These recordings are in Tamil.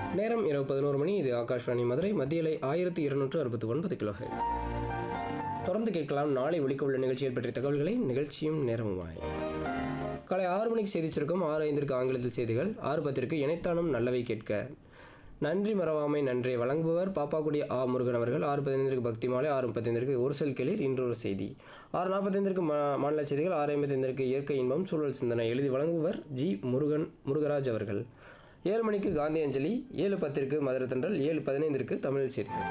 நேரம் இரவு பதினோரு மணி இது ஆகாஷ்வாணி மதுரை மத்தியலை ஆயிரத்தி இருநூற்று அறுபத்தி ஒன்பது கிலோ தொடர்ந்து கேட்கலாம் நாளை ஒலிக்க உள்ள நிகழ்ச்சிகள் பற்றிய தகவல்களை நிகழ்ச்சியும் நேரமுமாய் காலை ஆறு மணிக்கு செய்தி சுருக்கம் ஆறு ஐந்திற்கு ஆங்கிலத்தில் செய்திகள் ஆறு பத்திற்கு இணைத்தானும் நல்லவை கேட்க நன்றி மறவாமை நன்றி வழங்குபவர் பாப்பாக்குடி ஆ முருகன் அவர்கள் ஆறு பதினைந்திற்கு பக்தி மாலை ஆறு முப்பத்தைந்திற்கு ஒரு செல் கிளிர் இன்றொரு செய்தி ஆறு நாற்பத்தைந்திற்கு மா மாநில செய்திகள் ஆறு ஐம்பத்தைந்திற்கு இயற்கை இன்பம் சூழல் சிந்தனை எழுதி வழங்குபவர் ஜி முருகன் முருகராஜ் அவர்கள் ஏழு மணிக்கு காந்தி அஞ்சலி ஏழு பத்திற்கு மதுரை தென்றல் ஏழு பதினைந்திற்கு தமிழ் செய்திகள்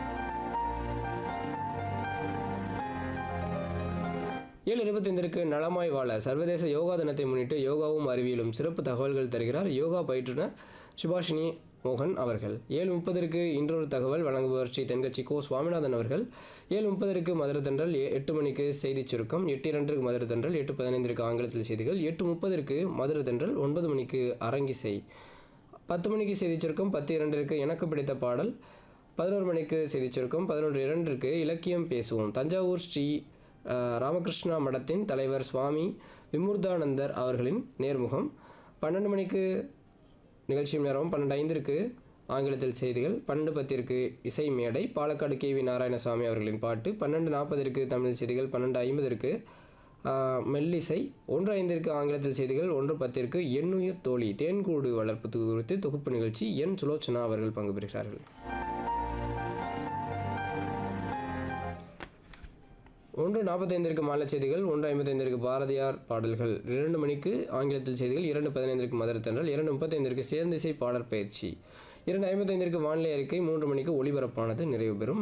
ஏழு இருபத்தைந்திற்கு நலமாய் வாழ சர்வதேச யோகா தினத்தை முன்னிட்டு யோகாவும் அறிவியலும் சிறப்பு தகவல்கள் தருகிறார் யோகா பயிற்றுனர் சுபாஷினி மோகன் அவர்கள் ஏழு முப்பதற்கு இன்றொரு தகவல் வழங்குபவர் ஸ்ரீ தென்கட்சி கோ சுவாமிநாதன் அவர்கள் ஏழு முப்பதற்கு மதுரை தென்றல் எ- எட்டு மணிக்கு செய்திச் சுருக்கம் எட்டு இரண்டுக்கு மதுரை தென்றல் எட்டு பதினைந்திற்கு ஆங்கிலத்தில் செய்திகள் எட்டு முப்பதற்கு மதுரை தென்றல் ஒன்பது மணிக்கு அரங்கிசை பத்து மணிக்கு செய்திச் சுருக்கம் பத்து இரண்டிற்கு எனக்கு பிடித்த பாடல் பதினோரு மணிக்கு செய்திச் சுருக்கம் பதினொன்று இரண்டிற்கு இலக்கியம் பேசுவோம் தஞ்சாவூர் ஸ்ரீ அஹ், ராமகிருஷ்ணா மடத்தின் தலைவர் சுவாமி விமுர்தானந்தர் அவர்களின் நேர்முகம் பன்னெண்டு மணிக்கு நிகழ்ச்சி நேரம் பன்னெண்டு ஐந்திற்கு ஆங்கிலத்தில் செய்திகள் பன்னெண்டு பத்திற்கு இசை மேடை பாலக்காடு கே வி நாராயணசாமி அவர்களின் பாட்டு பன்னெண்டு நாற்பதற்கு தமிழ் செய்திகள் பன்னெண்டு ஐம்பதற்கு ஆஹ், மெல்லிசை ஒன்று ஐந்திற்கு ஆங்கிலத்தில் செய்திகள் ஒன்று பத்திற்கு எண்ணுயிர் தோழி தேன்கூடு வளர்ப்பு குறித்து தொகுப்பு நிகழ்ச்சி என் சுலோச்சனா அவர்கள் பங்கு பெறுகிறார்கள் ஒன்று நாற்பத்தைந்திற்கு மாலை செய்திகள் ஒன்று ஐம்பத்தைந்திற்கு பாரதியார் பாடல்கள் இரண்டு மணிக்கு ஆங்கிலத்தில் செய்திகள் இரண்டு பதினைந்திற்கு மதுரை தென்றல் இரண்டு முப்பத்தைந்திற்கு சேர்ந்திசை பாடற் பயிற்சி இரண்டு ஐம்பத்தைந்திற்கு வானிலை அறிக்கை மூன்று மணிக்கு ஒளிபரப்பானது நிறைவு பெறும்